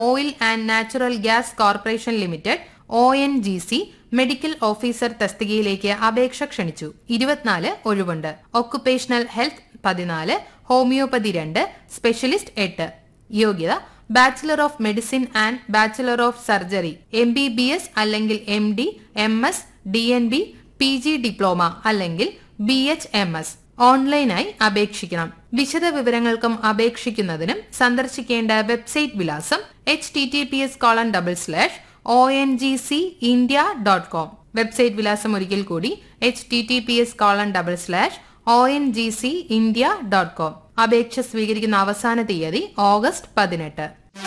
oil and natural gas corporation limited O N G C medical officer തസ്തികയിലേക്ക് അപേക്ഷ ക്ഷണിച്ചു ഇരുപത്തിനാല് ഒഴിവുണ്ട് ഒക്കുപേഷണൽ ഹെൽത്ത് പതിനാല് ഹോമിയോപ്പതി രണ്ട് സ്പെഷ്യലിസ്റ്റ് എട്ട് യോഗ്യത bachelor of medicine and bachelor of surgery M B B S അല്ലെങ്കിൽ M D M S D N B P G diploma അല്ലെങ്കിൽ ബി എച്ച് എം എസ് ഓൺലൈനായി അപേക്ഷിക്കണം വിശദ വിവരങ്ങൾക്കും അപേക്ഷിക്കുന്നതിനും സന്ദർശിക്കേണ്ട വെബ്സൈറ്റ് വിലാസം H T T P S colon double slash O N G C India dot com website വിലാസം ഒരിക്കൽ കൂടി H T T P S colon double slash O N G C India dot com അപേക്ഷ സ്വീകരിക്കുന്ന അവസാന തീയതി August പതിനെട്ട്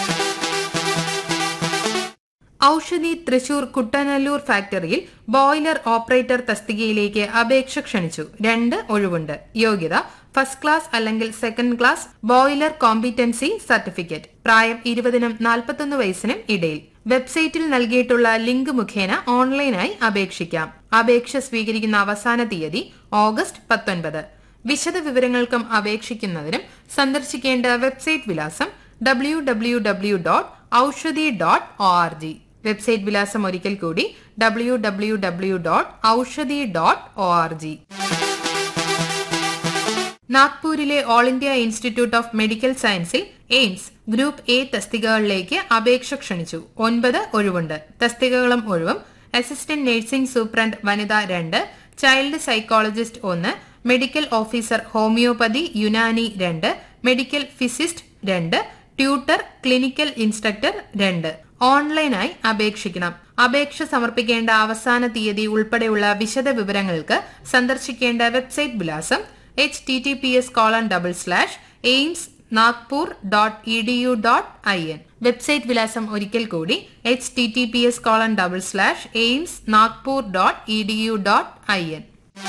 ഔഷധി തൃശൂർ കുട്ടനല്ലൂർ ഫാക്ടറിയിൽ boiler operator തസ്തികയിലേക്ക് അപേക്ഷ ക്ഷണിച്ചു രണ്ട് ഒഴിവുണ്ട് യോഗ്യത ഫസ്റ്റ് ക്ലാസ് അല്ലെങ്കിൽ second class boiler competency certificate പ്രായം ഇരുപതിനും നാൽപ്പത്തൊന്ന് വയസ്സിനും ഇടയിൽ വെബ്സൈറ്റിൽ നൽകിയിട്ടുള്ള ലിങ്ക് മുഖേന ഓൺലൈനായി അപേക്ഷിക്കാം അപേക്ഷ സ്വീകരിക്കുന്ന അവസാന തീയതി ഓഗസ്റ്റ് പത്തൊൻപത് വിശദ വിവരങ്ങൾക്കും അപേക്ഷിക്കുന്നതിനും സന്ദർശിക്കേണ്ട വെബ്സൈറ്റ് വിലാസം W W W dot Oushadhi dot O R G website വിലാസം ഒരിക്കൽ കൂടി W W W dot Oushadhi dot O R G നാഗ്പൂരിലെ all India institute of medical സയൻസിൽ എയിംസ് ഗ്രൂപ്പ് എ തസ്തികകളിലേക്ക് അപേക്ഷ ക്ഷണിച്ചു ഒൻപത് ഒഴിവുണ്ട് തസ്തികകളും ഒഴിവും അസിസ്റ്റന്റ് നഴ്സിംഗ് സൂപ്രണ്ട് വനിത രണ്ട് ചൈൽഡ് സൈക്കോളജിസ്റ്റ് ഒന്ന് മെഡിക്കൽ ഓഫീസർ ഹോമിയോപ്പതി യുനാനി രണ്ട് മെഡിക്കൽ ഫിസിസ്റ്റ് രണ്ട് ട്യൂട്ടർ ക്ലിനിക്കൽ ഇൻസ്ട്രക്ടർ രണ്ട് ഓൺലൈനായി അപേക്ഷിക്കണം അപേക്ഷ സമർപ്പിക്കേണ്ട അവസാന തീയതി ഉൾപ്പെടെയുള്ള വിശദ വിവരങ്ങൾക്ക് സന്ദർശിക്കേണ്ട വെബ്സൈറ്റ് വിലാസം H T T P S colon double slash AIIMS Nagpur dot E D U dot I N website വിലാസം ഒരിക്കൽ കൂടി H T T P S colon double slash AIIMS Nagpur dot E D U dot I N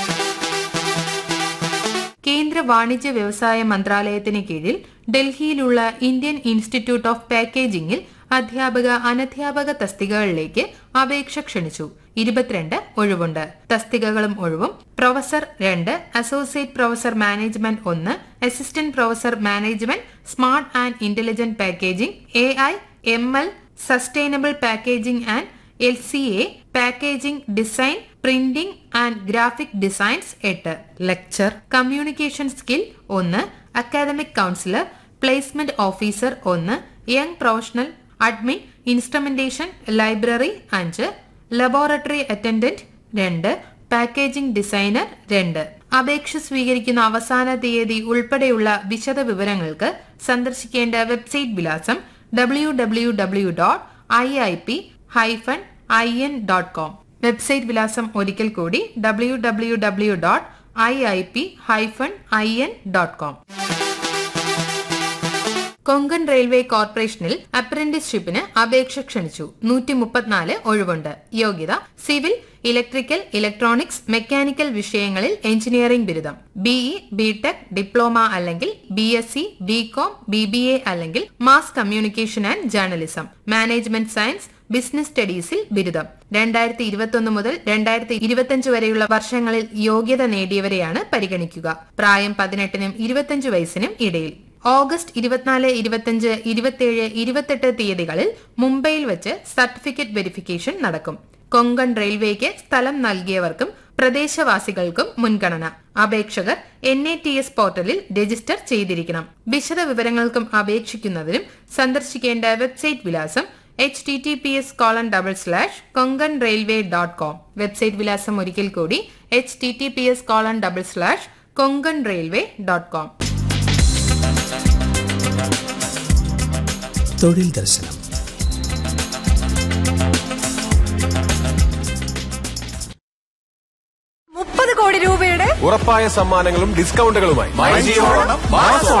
കേന്ദ്ര വാണിജ്യ വ്യവസായ മന്ത്രാലയത്തിന് കീഴിൽ ഡൽഹിയിലുള്ള Indian institute of പാക്കേജിംഗിൽ അധ്യാപക അനധ്യാപക തസ്തികകളിലേക്ക് അപേക്ഷ ക്ഷണിച്ചു ഇരുപത്തിരണ്ട് ഒഴിവുണ്ട് തസ്തികകളും ഒഴിവും പ്രൊഫസർ രണ്ട് അസോസിയേറ്റ് പ്രൊഫസർ മാനേജ്മെന്റ് ഒന്ന് assistant professor management smart and intelligent packaging A I M L sustainable packaging and L C A packaging design printing and graphic designs എട്ട് ലെക്ചർ കമ്മ്യൂണിക്കേഷൻ സ്കിൽ ഒന്ന് അക്കാദമിക് കൗൺസിലർ പ്ലേസ്മെന്റ് ഓഫീസർ ഒന്ന് young professional admin instrumentation library അഞ്ച് laboratory attendant രണ്ട് packaging designer രണ്ട് അപേക്ഷ സ്വീകരിക്കുന്ന അവസാന തീയതി ഉൾപ്പെടെയുള്ള വിശദ വിവരങ്ങൾക്ക് സന്ദർശിക്കേണ്ട വെബ്സൈറ്റ് വിലാസം W W W dot I I P hyphen I N dot com website വിലാസം ഒരിക്കൽ കൂടി W W W dot I I P hyphen I N dot com Konkan railway കോർപ്പറേഷനിൽ അപ്രന്റീസ്ഷിപ്പിന് അപേക്ഷ ക്ഷണിച്ചു നൂറ്റി മുപ്പത്തിനാല് ഒഴിവുണ്ട് യോഗ്യത സിവിൽ ഇലക്ട്രിക്കൽ ഇലക്ട്രോണിക്സ് മെക്കാനിക്കൽ വിഷയങ്ങളിൽ എഞ്ചിനീയറിംഗ് ബിരുദം ബിഇ ബിടെക് ഡിപ്ലോമ അല്ലെങ്കിൽ B S C B com B B A അല്ലെങ്കിൽ mass communication and journalism management science business സ്റ്റഡീസിൽ ബിരുദം രണ്ടായിരത്തി ഇരുപത്തൊന്ന് മുതൽ രണ്ടായിരത്തി ഇരുപത്തിയഞ്ച് വരെയുള്ള വർഷങ്ങളിൽ യോഗ്യത നേടിയവരെയാണ് പരിഗണിക്കുക പ്രായം പതിനെട്ടിനും ഇരുപത്തിയഞ്ച് വയസ്സിനും ഇടയിൽ ഓഗസ്റ്റ് ഇരുപത്തിനാല് ഇരുപത്തിയഞ്ച് ഇരുപത്തിയേഴ് ഇരുപത്തെട്ട് തീയതികളിൽ മുംബൈയിൽ വെച്ച് സർട്ടിഫിക്കറ്റ് വെരിഫിക്കേഷൻ നടക്കും കൊങ്കൺ റെയിൽവേക്ക് സ്ഥലം നൽകിയവർക്കും പ്രദേശവാസികൾക്കും മുൻഗണന അപേക്ഷകർ എൻ എ ടി എസ് പോർട്ടലിൽ രജിസ്റ്റർ ചെയ്തിരിക്കണം വിശദ വിവരങ്ങൾക്കും അപേക്ഷിക്കുന്നതിനും സന്ദർശിക്കേണ്ട വെബ്സൈറ്റ് വിലാസം H T T P S colon double slash Konkan railway dot com website വിലാസം ഒരിക്കൽ കൂടി H T T P S colon double slash Konkan railway dot com തൊഴിൽ ദർശനം മുപ്പത് കോടി രൂപയുടെ ഉറപ്പായ സമ്മാനങ്ങളും ഡിസ്കൗണ്ടുകളുമായി